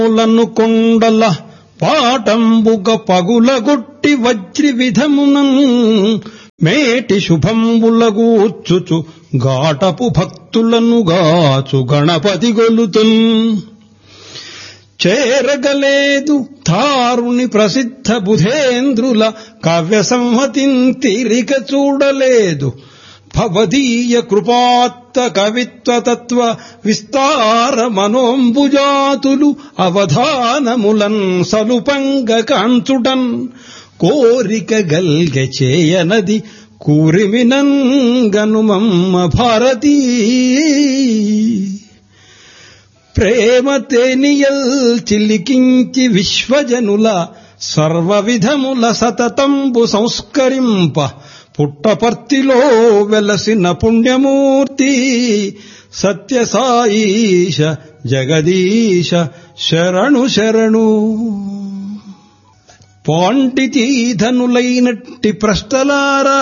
లను కొండల పాటంబుగ పగులగొట్టి వజ్రి విధమునన్ మేటి శుభంబులగూర్చుచు గాటపు భక్తులను గాచు గణపతి గొలుతున్ చేరగలేదు తారుని ప్రసిద్ధ బుధేంద్రుల కావ్య సంహతిన్ తీరిక చూడలేదు భవదీయ కృపాత్త కవిత్వ తత్వ విస్తార మనోంబుజాతులు అవధానములన్ సలుపంగ కాంచుటన్ కోరిక గల్గె చేయనది కూరిమినన్ గనుమమ్మ భారతీ ప్రేమ తేనియల్ చిలికించి విశ్వజనుల సర్వ విధముల సతతంబు సంస్కరింప పుట్టపర్తిలో వెలసిన పుణ్యమూర్తి సత్యసాయీశ జగదీశ శరణు శరణు పాండితీధనులైనట్టి ప్రశ్నలారా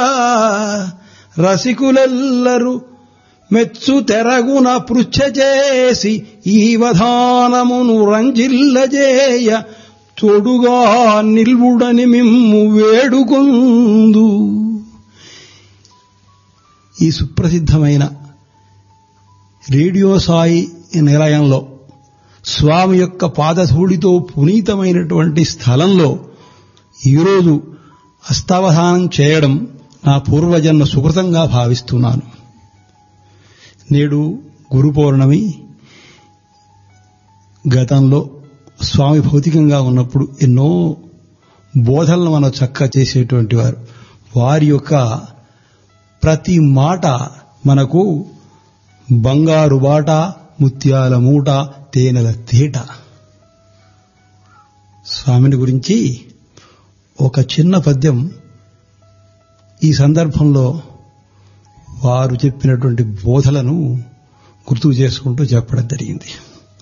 రసికులెల్లరూ మెచ్చు తెరగున పృచ్ఛ చేసి ఈ వధానమును రంజిల్లజేయ తొడుగా నిల్వుడని మిమ్ము వేడుకొందు ఈ సుప్రసిద్ధమైన రేడియో సాయి నిలయంలో స్వామి యొక్క పాదధూళితో పునీతమైనటువంటి స్థలంలో ఈరోజు అస్తావధానం చేయడం నా పూర్వజన్మ సుకృతంగా భావిస్తున్నాను నేడు గురు పౌర్ణమి గతంలో స్వామి భౌతికంగా ఉన్నప్పుడు ఎన్నో బోధనలు మనం చక్క చేసేటువంటి వారు వారి యొక్క ప్రతి మాట మనకు బంగారు బాట ముత్యాల మూట తేనెల తేట స్వామిని గురించి ఒక చిన్న పద్యం ఈ సందర్భంలో వారు చెప్పినటువంటి బోధలను గుర్తు చేసుకుంటూ చెప్పడం జరిగింది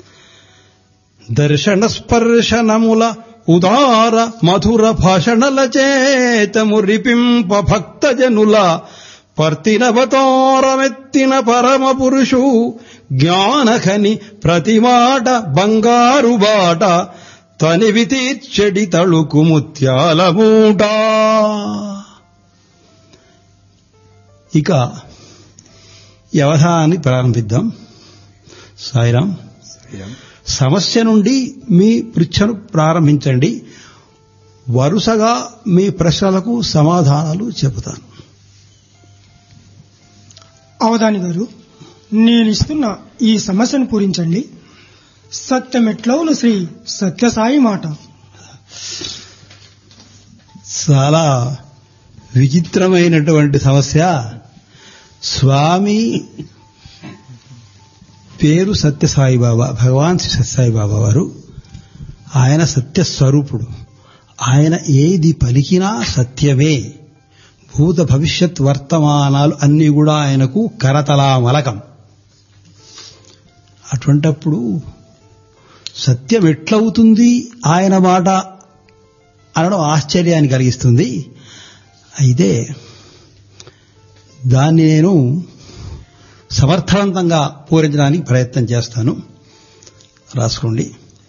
దర్శన స్పర్శనముల ఉదార మధుర భాషణల చేతము రిపింప భక్తజనుల పర్తినవతారమెత్తిన పరమ పురుషు జ్ఞానఖని ప్రతిమాట బంగారు బాట తనివి తీర్చెడి తళుకు ముత్యాల మూట ఇక ఈ అవధానాన్ని ప్రారంభిద్దాం సాయిరాం సమస్య నుండి మీ పృచ్ఛను ప్రారంభించండి వరుసగా మీ ప్రశ్నలకు సమాధానాలు చెబుతాను అవధాని గారు నేనిస్తున్న ఈ సమస్యను పూరించండి సత్యమెట్లవును శ్రీ సత్యసాయి మాట చాలా విచిత్రమైనటువంటి సమస్య స్వామి పేరు సత్యసాయి బాబా భగవాన్ శ్రీ సత్యసాయి బాబా వారు ఆయన సత్యస్వరూపుడు ఆయన ఏది పలికినా సత్యమే భూత భవిష్యత్ వర్తమానాలు అన్నీ కూడా ఆయనకు కరతలామలకం అటువంటప్పుడు సత్యం ఎట్లవుతుంది ఆయన మాట అనడం ఆశ్చర్యాన్ని కలిగిస్తుంది అయితే దాన్ని నేను సమర్థవంతంగా పూరించడానికి ప్రయత్నం చేస్తాను రాసుకోండి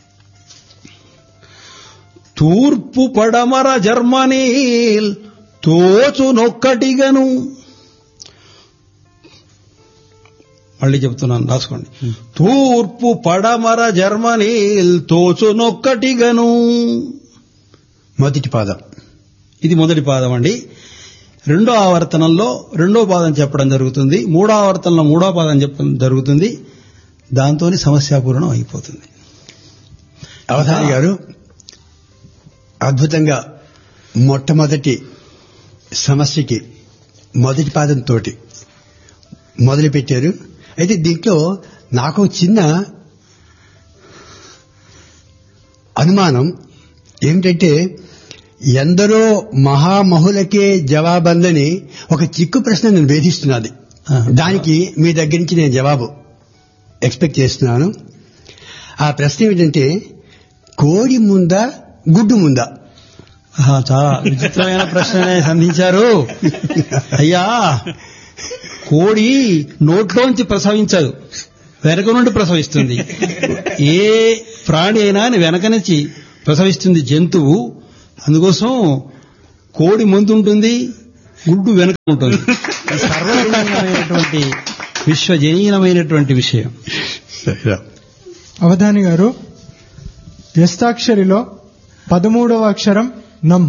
తూర్పు పడమర జర్మనీల్ తోచునొక్కటిగను మళ్ళీ చెప్తున్నాను రాసుకోండి తూర్పు పడమర జర్మనీల్ తోచునొక్కటిగను మొదటి పాదం ఇది మొదటి పాదం అండి రెండో ఆవర్తనంలో రెండో పాదం చెప్పడం జరుగుతుంది మూడో ఆవర్తనంలో మూడో పాదం చెప్పడం జరుగుతుంది దాంతో సమస్యాపూర్ణం అయిపోతుంది అవధాని గారు అద్భుతంగా మొట్టమొదటి సమస్యకి మొదటి పాదంతో మొదలు పెట్టారు అయితే దీంట్లో నాకు చిన్న అనుమానం ఏమిటంటే ఎందరో మహామహులకే జవాబందని ఒక చిక్కు ప్రశ్న నేను వేధిస్తున్నది దానికి మీ దగ్గర నుంచి నేను జవాబు ఎక్స్పెక్ట్ చేస్తున్నాను ఆ ప్రశ్న ఏమిటంటే కోడి ముందా గుడ్డు ముందా ఆహా, చాలా విచిత్రమైన ప్రశ్ననే సంధించారు అయ్యా కోడి నోట్లోంచి ప్రసవించదు వెనక నుండి ప్రసవిస్తుంది ఏ ప్రాణి అయినా వెనక నుంచి ప్రసవిస్తుంది జంతువు అందుకోసం కోడి ముందు ఉంటుంది గుడ్డు వెనక ఉంటుంది ఇది సర్వజనీయమైనటువంటి విశ్వజనీయమైనటువంటి విషయం సాయిరామ్ అవధాని గారు వ్యస్తాక్షరిలో పదమూడవ అక్షరం నం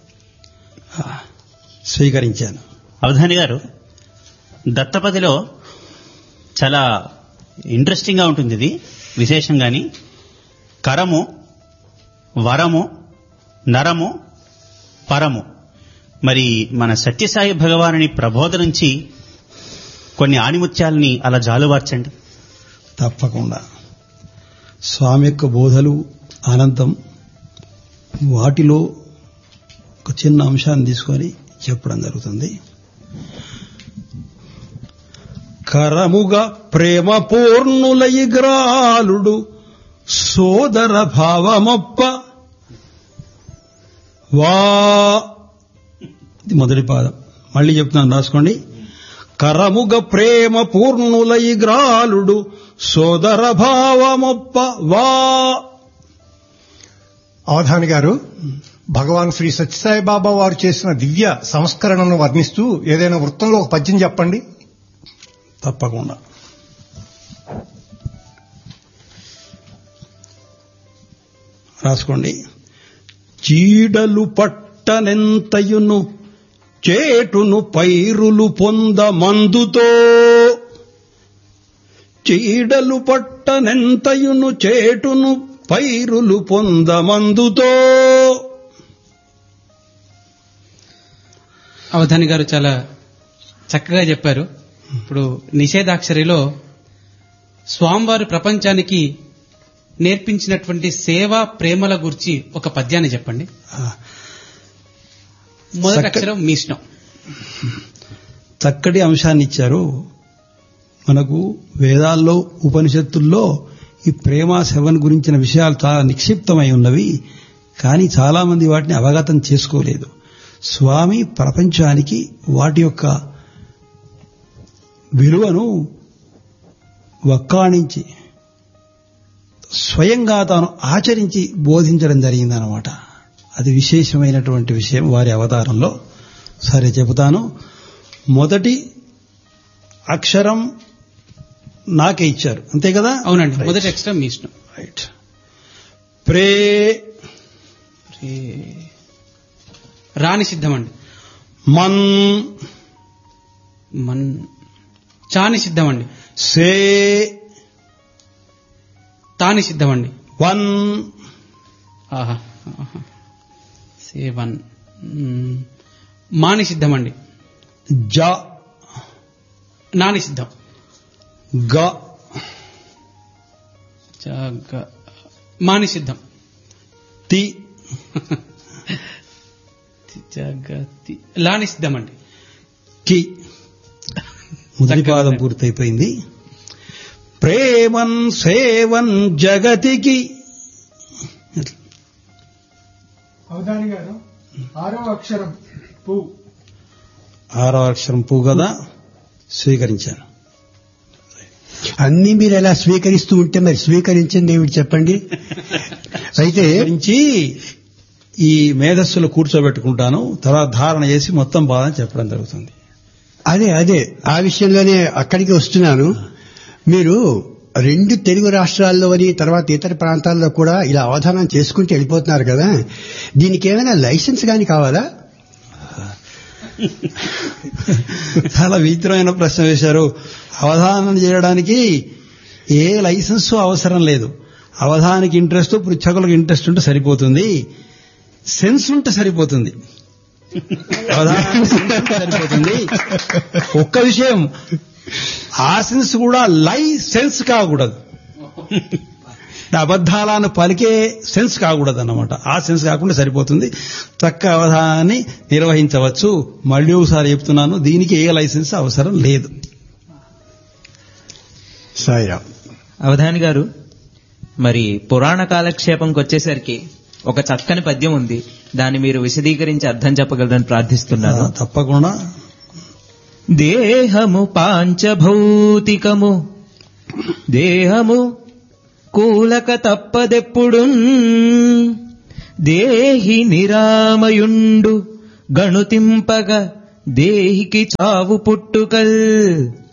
స్వీకరించాను అవధాని గారు దత్తపదిలో చాలా ఇంట్రెస్టింగ్ గా ఉంటుంది ఇది విశేషంగాని కరము వరము నరము పరము మరి మన సత్యసాయి భగవానుని ప్రబోధ నుంచి కొన్ని ఆణిముత్యాలని అలా జాలువార్చండి తప్పకుండా స్వామి యొక్క బోధలు అనంతం వాటిలో ఒక చిన్న అంశాన్ని తీసుకొని చెప్పడం జరుగుతుంది కరముగా ప్రేమ పూర్ణులయిగ్రాలుడు సోదర భావమొప్ప వా ఇది మొదటి పాదం మళ్ళీ చెప్తున్నాను రాసుకోండి కరముగ ప్రేమ పూర్ణులయిగ్రాలుడు సోదర భావమొప్ప వా అవధాని గారు భగవాన్ శ్రీ సత్యసాయి బాబా వారు చేసిన దివ్య సంస్కరణను వర్ణిస్తూ ఏదైనా వృత్తంలో ఒక పద్యం చెప్పండి తప్పకుండా రాసుకోండి చీడలు పట్టనెంతయును చేటును పైరులు పొంద మందుతో చీడలు పట్టనెంతయును చేటును పైరులు పొంద మందుతో అవధాని గారు చాలా చక్కగా చెప్పారు ఇప్పుడు నిషేధాక్షరిలో స్వామివారు ప్రపంచానికి నేర్పించినటువంటి సేవా ప్రేమల గురించి ఒక పద్యాన్ని చెప్పండి మొదటి చక్క- అక్షరం మీ ఇష్టం చక్కటి అంశాన్ని ఇచ్చారు మనకు వేదాల్లో ఉపనిషత్తుల్లో ఈ ప్రేమ శవన్ గురించిన విషయాలు చాలా నిక్షిప్తమై ఉన్నవి కానీ చాలా మంది వాటిని అవగతం చేసుకోలేదు స్వామి ప్రపంచానికి వాటి యొక్క విలువను వక్కాణించి స్వయంగా తాను ఆచరించి బోధించడం జరిగిందనమాట అది విశేషమైనటువంటి విషయం వారి అవతారంలో సరే చెబుతాను మొదటి అక్షరం నాకే ఇచ్చారు అంతే కదా అవునండి Right. మొదటి అక్షరం మీ ఇష్టం రైట్ ప్రే రే- రాని సిద్ధమండి మన్ మన్ చాని సిద్ధమండి సే తాని సిద్ధమండి వన్ ఆహా ఆహా. సేవన్ మ్మ్. మాని సిద్ధమండి జ నాని సిద్ధం గ జగ మాని సిద్ధం తి జగతి లాని సిద్ధమండి కి మొదటి చక్కగా పాదం ఉంది. పూర్తయిపోయింది ప్రేమన్ సేవన్ జగతికి అవధాని గారు ఆరవ అక్షరం పు ఆరో అక్షరం పూ కదా స్వీకరించాను అన్ని మీరు ఎలా స్వీకరిస్తూ ఉంటే మరి స్వీకరించింది ఏమిటి చెప్పండి అయితే గురించి ఈ మేధస్సులో కూర్చోబెట్టుకుంటాను తర్వాత ధారణ చేసి మొత్తం బాధ చెప్పడం జరుగుతుంది అదే అదే ఆ విషయంలోనే అక్కడికి వస్తున్నాను మీరు రెండు తెలుగు రాష్ట్రాల్లోని తర్వాత ఇతర ప్రాంతాల్లో కూడా ఇలా అవధానం చేసుకుంటూ వెళ్ళిపోతున్నారు కదా దీనికి ఏమైనా లైసెన్స్ కానీ కావాలా చాలా విచిత్రమైన ప్రశ్న వేశారు అవధానం చేయడానికి ఏ లైసెన్స్ అవసరం లేదు అవధానికి ఇంట్రెస్ట్ పృచ్ఛకులకు ఇంట్రెస్ట్ ఉంటే సరిపోతుంది సెన్స్ ఉంటే సరిపోతుంది అవధానానికి సెన్స్ ఉంటే సరిపోతుంది ఒక్క విషయం ఆ సెన్స్ కూడా లై సెన్స్ కాకూడదు అబద్ధాలను పలికే సెన్స్ కాకూడదు అన్నమాట ఆ సెన్స్ కాకుండా సరిపోతుంది చక్క అవధానాన్ని నిర్వహించవచ్చు మళ్ళీ ఒకసారి చెప్తున్నాను దీనికి ఏ లైసెన్స్ అవసరం లేదు సాయిరామ్ అవధాని గారు మరి పురాణ కాలక్షేపంకి వచ్చేసరికి ఒక చక్కని పద్యం ఉంది దాన్ని మీరు విశదీకరించి అర్థం చెప్పగలరని ప్రార్థిస్తున్నాను తప్పకుండా దేహము పాంచభౌతికము దేహము కూలక తప్పదెప్పుడు దేహి నిరామయుండు గణుతింపగ దేహికి చావు పుట్టుకల్